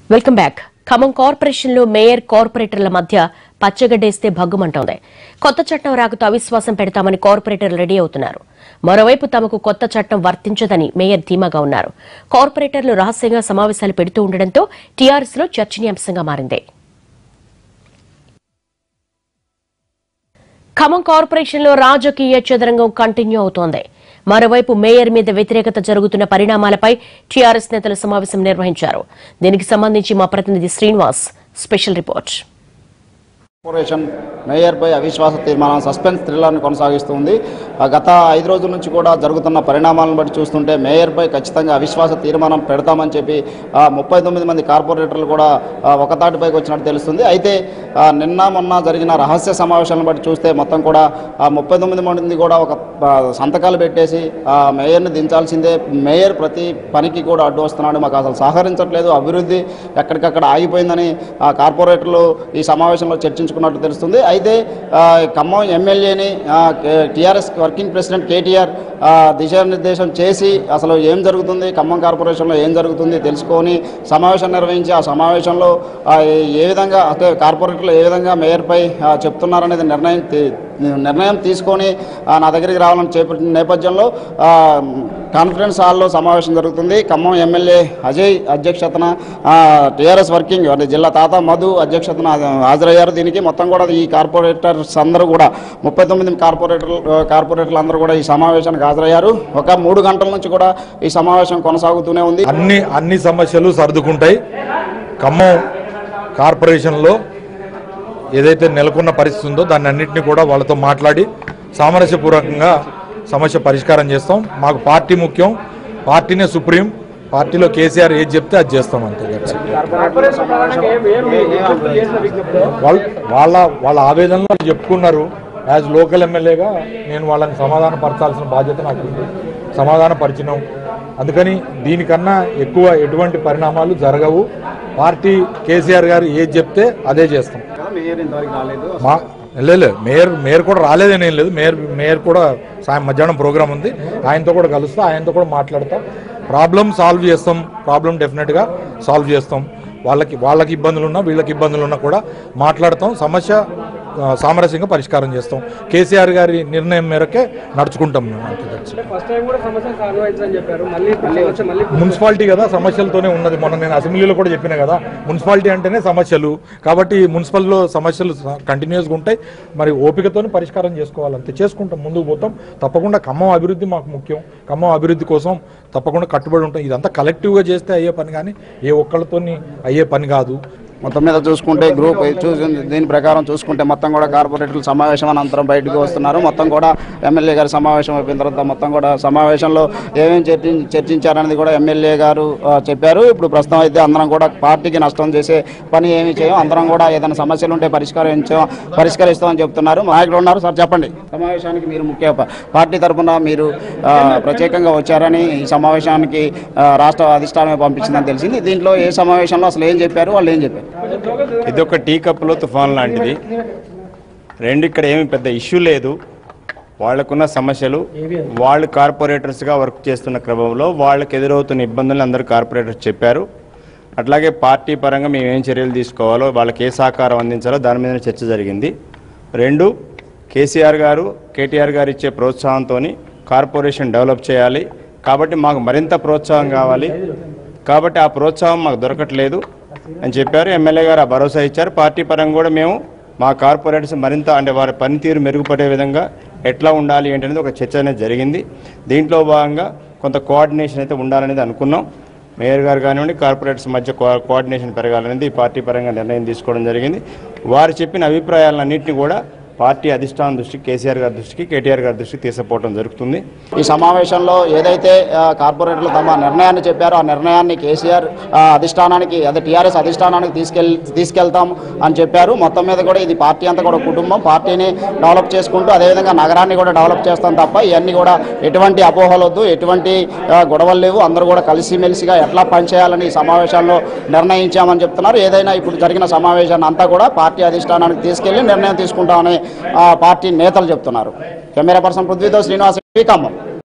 Welcome back Khammam corporation లో mayor కార్పొరేటర్ల మధ్య పచ్చగడ్డేస్తే భగ్గుమంటోంది కొత్త చట్టం రాకతో అవిశ్వాసం పెడతామని కార్పొరేటర్లు రెడీ అవుతున్నారు మరోవైపు తమకు కొత్త చట్టం వర్తించదని మేయర్ ధీమాగా ఉన్నారు కార్పొరేటర్లు రహస్యంగా సమావేశాలు పెడుతూ ఉండడంతో టీఆర్ఎస్ లో చర్చనీయాంశంగా మారింది ఖమ్మం కార్పొరేషన్లో రాజకీయ చదరంగం కంటిన్యూ అవుతోంది మరోవైపు మేయర్ మీద వ్యతిరేకత జరుగుతున్న పరిణామాలపై టీఆర్ఎస్ నేతల సమావేశం నిర్వహించారు దీనికి సంబంధించి మా ప్రతినిధి శ్రీనివాస్ స్పెషల్ రిపోర్ట్ కార్పొరేషన్ మేయర్పై అవిశ్వాస తీర్మానం సస్పెన్స్ థ్రిల్లర్ని కొనసాగిస్తుంది ఆ గత ఐదు రోజుల నుంచి కూడా జరుగుతున్న పరిణామాలను బట్టి చూస్తుంటే మేయర్పై ఖచ్చితంగా అవిశ్వాస తీర్మానం పెడతామని చెప్పి ఆ, ముప్పై తొమ్మిది మంది కార్పొరేటర్లు కూడా ఆ, ఒకతాటిపైకి వచ్చినట్టు తెలుస్తుంది అయితే ఆ, నిన్న మొన్న జరిగిన రహస్య సమావేశాలను బట్టి చూస్తే మొత్తం కూడా ఆ ముప్పై తొమ్మిది మంది కూడా ఒక ఆ, సంతకాలు పెట్టేసి ఆ, మేయర్ని దించాల్సిందే మేయర్ ప్రతి పనికి కూడా అడ్డు వస్తున్నాడు మాకు అసలు సహకరించట్లేదు అభివృద్ధి ఎక్కడికక్కడ ఆగిపోయిందని ఆ కార్పొరేటర్లు ఈ సమావేశంలో చర్చించుకున్నట్టు తెలుస్తుంది అయితే ఆ, ఖమ్మం ఎమ్మెల్యేని టీఆర్ఎస్ వర్కింగ్ ప్రెసిడెంట్ కేటీఆర్ ఆ, దిశానిర్దేశం చేసి అసలు ఏం జరుగుతుంది ఖమ్మం కార్పొరేషన్లో ఏం జరుగుతుంది తెలుసుకొని సమావేశం నిర్వహించి ఆ సమావేశంలో ఆ, ఏ- ఏ విధంగా అంటే కార్పొరేటర్లు ఏ విధంగా మేయర్పై ఆ, చెప్తున్నారనేది నిర్ణయం తీ- నిర్ణయం తీసుకొని ఆ, నా దగ్గరికి రావాలని చేపట్టిన నేపథ్యంలో ఆ, కాన్ఫరెన్స్ హాల్లో సమావేశం జరుగుతుంది ఖమ్మం ఎమ్మెల్యే అజయ్ అధ్యక్షతన టీఆర్ఎస్ వర్కింగ్ అంటే జిల్లా తాత మధు అధ్యక్షతన హాజరయ్యారు దీనికి మొత్తం కూడా ఈ కార్పొరేటర్స్ అందరూ కూడా ముప్పై తొమ్మిది కార్పొరేటర్లు కార్పొరేటర్లు అందరూ కూడా ఈ సమావేశానికి హాజరయ్యారు ఒక మూడు గంటల నుంచి కూడా ఈ సమావేశం కొనసాగుతూనే ఉంది అన్ని అన్ని సమస్యలు సర్దుకుంటాయి ఖమ్మం కార్పొరేషన్లో ఏదైతే నెలకొన్న పరిస్థితి ఉందో దాన్ని అన్నింటినీ కూడా వాళ్ళతో మాట్లాడి సామరస్యపూర్వకంగా సమస్య పరిష్కారం చేస్తాం మాకు పార్టీ ముఖ్యం పార్టీనే సుప్రీం పార్టీలో కేసీఆర్ ఏది చెప్తే అది చేస్తాం అంతే that's it. వాళ్ళ వాళ్ళ వాళ్ళ ఆవేదనలో వాళ్ళు చెప్పుకున్నారు యాజ్ లోకల్ ఎమ్మెల్యేగా నేను వాళ్ళని సమాధాన పరచాల్సిన బాధ్యత నాకు ఉంది సమాధాన పరిచినాం అందుకని దీనికన్నా ఎక్కువ ఎటువంటి పరిణామాలు జరగవు పార్టీ కేసీఆర్ గారు ఏది చెప్తే అదే చేస్తాం మేయర్ ఇంతవరకు రాలేదు మా లేదు మేయర్ మేయర్ కూడా రాలేదని ఏం లేదు మేయర్ మేయర్ కూడా సాయం మధ్యాహ్నం ప్రోగ్రామ్ ఉంది ఆయనతో కూడా కలుస్తా ఆయనతో కూడా మాట్లాడతాం ప్రాబ్లం సాల్వ్ చేస్తాం ప్రాబ్లం డెఫినెట్గా సాల్వ్ చేస్తాం వాళ్ళకి వాళ్ళకి ఇబ్బందులు ఉన్నా వీళ్ళకి ఇబ్బందులు ఉన్నా కూడా మాట్లాడతాం సమస్య ఆ, సామరస్యంగా పరిష్కారం చేస్తాం కేసీఆర్ గారి నిర్ణయం మేరకే నడుచుకుంటాం మేము అంతే that's it. ఫస్ట్ టైం కూడా సమస్య సాల్వ్ అయిందని చెప్పారు మళ్ళీ మళ్ళీ వచ్చి మళ్ళీ మున్సిపాలిటీ కదా సమస్యలతోనే ఉన్నది మొన్న నేను అసెంబ్లీలో కూడా చెప్పిన కదా మున్సిపాలిటీ అంటేనే సమస్యలు కాబట్టి మున్సిపల్లో సమస్యలు కంటిన్యూస్గా ఉంటాయి మరి ఓపికతోనే పరిష్కారం చేసుకోవాలంతే చేసుకుంటాం ముందుకు పోతాం తప్పకుండా ఖమ్మం అభివృద్ధి మాకు ముఖ్యం ఖమ్మం అభివృద్ధి కోసం తప్పకుండా కట్టుబడి ఉంటాం ఇదంతా కలెక్టివ్గా చేస్తే అయ్యే పని కానీ ఏ ఒక్కళ్ళతోని అయ్యే పని కాదు మొత్తం మీద చూసుకుంటే గ్రూప్ చూసి దీని ప్రకారం చూసుకుంటే మొత్తం కూడా కార్పొరేటర్లు సమావేశం అనంతరం బయటకు వస్తున్నారు మొత్తం కూడా ఎమ్మెల్యే గారి సమావేశం అయిపోయిన తర్వాత మొత్తం కూడా సమావేశంలో ఏమేమి చర్చి చర్చించారనేది కూడా ఎమ్మెల్యే గారు ఆ, చెప్పారు ఇప్పుడు ప్రస్తుతం అయితే అందరం కూడా పార్టీకి నష్టం చేసే పని ఏమి చేయం అందరం కూడా ఏదైనా సమస్యలు ఉంటే పరిష్కరించాం పరిష్కరిస్తామని చెప్తున్నారు నాయకులు ఉన్నారు సార్ చెప్పండి సమావేశానికి మీరు ముఖ్య ప- పార్టీ తరఫున మీరు ఆ, ప్రత్యేకంగా వచ్చారని ఈ సమావేశానికి ఆ, రాష్ట్ర అధిష్టానమే పంపించిందని తెలిసింది దీంట్లో ఏ సమావేశంలో అసలు ఏం చెప్పారు వాళ్ళు ఏం చెప్పారు ఇది ఒక టీ కప్పులో తుఫాన్ లాంటిది రెండు ఇక్కడ ఏమి పెద్ద ఇష్యూ లేదు వాళ్ళకున్న సమస్యలు వాళ్ళు కార్పొరేటర్స్గా వర్క్ చేస్తున్న క్రమంలో వాళ్ళకి ఎదురవుతున్న ఇబ్బందులు అందరూ కార్పొరేటర్స్ చెప్పారు అట్లాగే పార్టీ పరంగా మేము ఏం చర్యలు తీసుకోవాలో వాళ్ళకి ఏ సహకారం అందించాలో దాని మీద చర్చ జరిగింది రెండు కేసీఆర్ గారు కేటీఆర్ గారు ఇచ్చే ప్రోత్సాహంతో కార్పొరేషన్ డెవలప్ చేయాలి కాబట్టి మాకు మరింత ప్రోత్సాహం కావాలి కాబట్టి ఆ ప్రోత్సాహం మాకు దొరకట్లేదు అని చెప్పారు ఎమ్మెల్యే గారు ఆ భరోసా ఇచ్చారు పార్టీ పరంగా కూడా మేము మా కార్పొరేటర్స్ మరింత అంటే వారి పనితీరు మెరుగుపడే విధంగా ఎట్లా ఉండాలి ఏంటనేది ఒక చర్చ అనేది జరిగింది దీంట్లో భాగంగా కొంత కోఆర్డినేషన్ అయితే ఉండాలనేది అనుకున్నాం మేయర్ గారు కానివ్వండి కార్పొరేట్స్ మధ్య కో- కోఆర్డినేషన్ పెరగాలనేది పార్టీ పరంగా నిర్ణయం తీసుకోవడం జరిగింది వారు చెప్పిన అభిప్రాయాలన్నింటినీ కూడా పార్టీ అధిష్టానం దృష్టికి కేసీఆర్ గారి దృష్టికి కేటీఆర్ గారి దృష్టికి తీసుకుపోవడం జరుగుతుంది ఈ సమావేశంలో ఏదైతే ఆ, కార్పొరేటర్లు తమ నిర్ణయాన్ని చెప్పారో ఆ నిర్ణయాన్ని కేసీఆర్ ఆ, అధిష్టానానికి అదే టీఆర్ఎస్ అధిష్టానానికి తీసుకెళ్ తీసుకెళ్తాం అని చెప్పారు మొత్తం మీద కూడా ఇది పార్టీ అంతా కూడా కుటుంబం పార్టీని డెవలప్ చేసుకుంటూ అదేవిధంగా నగరాన్ని కూడా డెవలప్ చేస్తాం తప్ప ఇవన్నీ కూడా ఎటువంటి అపోహలు వద్దు ఎటువంటి ఆ, గొడవలు లేవు అందరూ కూడా కలిసిమెలిసిగా ఎట్లా పనిచేయాలని ఈ సమావేశాల్లో నిర్ణయించామని చెప్తున్నారు ఏదైనా ఇప్పుడు జరిగిన సమావేశాన్ని అంతా కూడా పార్టీ అధిష్టానానికి తీసుకెళ్లి నిర్ణయం తీసుకుంటామని ఆ, పార్టీ నేతలు చెప్తున్నారు కెమెరా పర్సన్ పృథ్వీతో శ్రీనివాస్ ఖమ్మం